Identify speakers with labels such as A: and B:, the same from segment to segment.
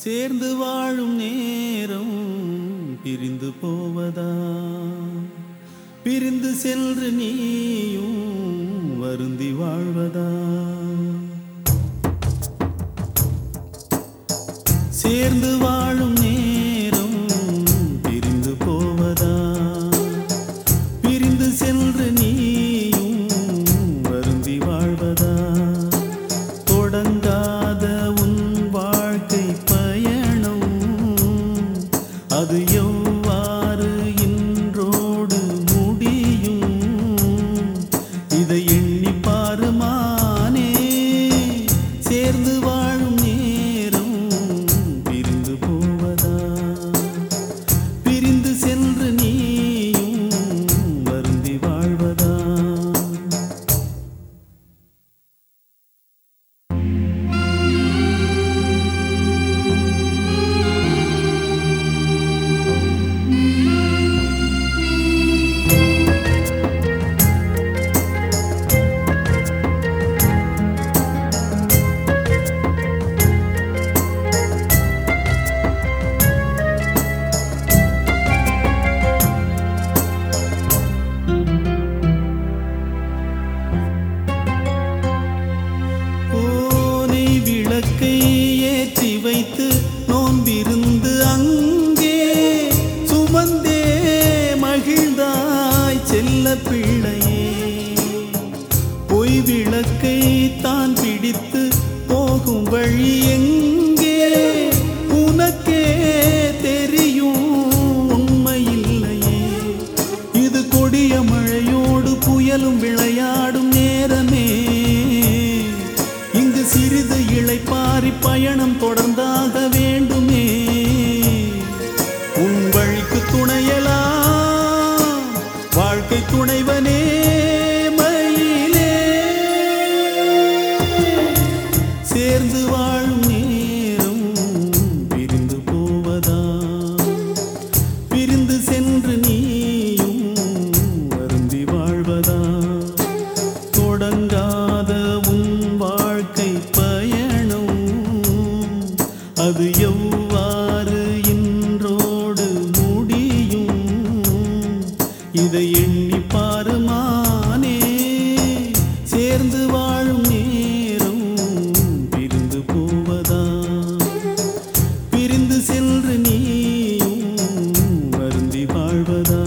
A: சேர்ந்து வாழும் நேரம் பிரிந்து போவதா பிரிந்து சென்று நீயும் வருந்தி வாழ்வதா சேர்ந்து வாழும் நேரம் பிரிந்து போவதா பிரிந்து சென்று நீயும் வருந்தி வாழ்வதா தொடங்காத உன் வாழ்க்கை பயணம் அது எவ்வாறு இன்றோடு முடியும் இதை எண்ணி பாருமானே சேர்ந்து வாழும் நேரம் பிரிந்து போவதா பிரிந்து சென்று நீயும் வருந்தி வாழ்வதா ஓனை விளக்கை ஏற்றி வைத்து நோன்பிருந்து அங்கே சுமந்தே மகிழ்ந்தாய் செல்ல பிள்ளையே பொய் விளக்கை தான் பிடித்து போகும் வழி எங்கே உனக்கே தெரியும் உண்மையில்லையே இது கொடிய மழையோடு புயலும் விளையாடும் நேரமே இங்கு சிறிது இளைப்பாரி பயணம் தொடர்ந்தாக வேண்டுமே உன் வழிக்கு துணையலாம் வாழ்க்கை துணைவனே மயிலே சேர்ந்து வாழும் நேரம் பிரிந்து போவதா பிரிந்து சென்று நீயும் வருந்தி வாழ்வதா தொடங்காத உன் வாழ்க்கை பயணம் அது எவ்வாறு இன்றோடு முடியும் இதை எண்ணி பாருமானே சேர்ந்து வாழும் நேரம் பிரிந்து போவதா பிரிந்து சென்று நீயும் வருந்தி வாழ்வதா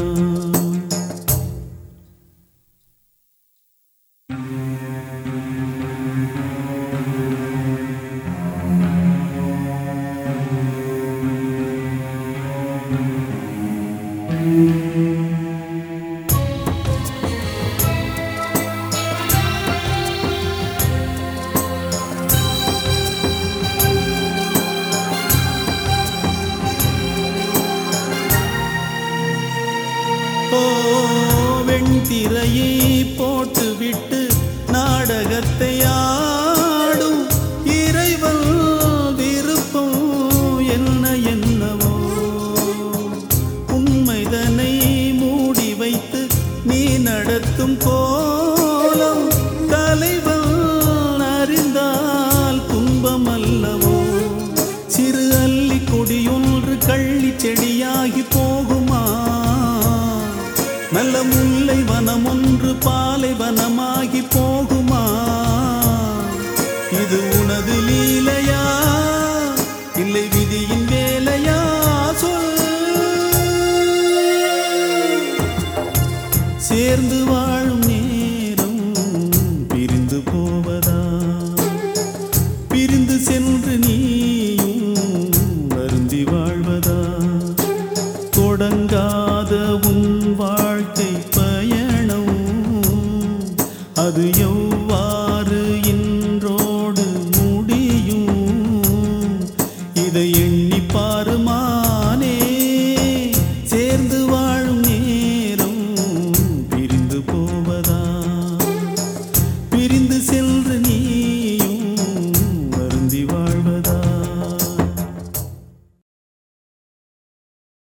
A: ஓ வெண்திரையை போட்டுவிட்டு நாடகத்தை ஆடும் இறைவன் விருப்பம் என்ன என்னவோ உண்மைதனை மூடி வைத்து நீ நடத்தும் கோலம் தலைவன் அறிந்தால் துன்பம் அல்லவோ சிறு அல்லி கொடியொன்று கள்ளி செடியாகி போகுமா நல்ல முல்லை வனம் ஒன்று பாலை வனமாகி போகுமா இது உனது லீலையா இல்லை விதியின் வேலையா சொல் சேர்ந்து வாழும் நேரம் பிரிந்து போவதா பிரிந்து சென்று நீயும் வருந்தி வாழ்வதா தொடங்காத உன் வாழ்க்கை பயணம் அது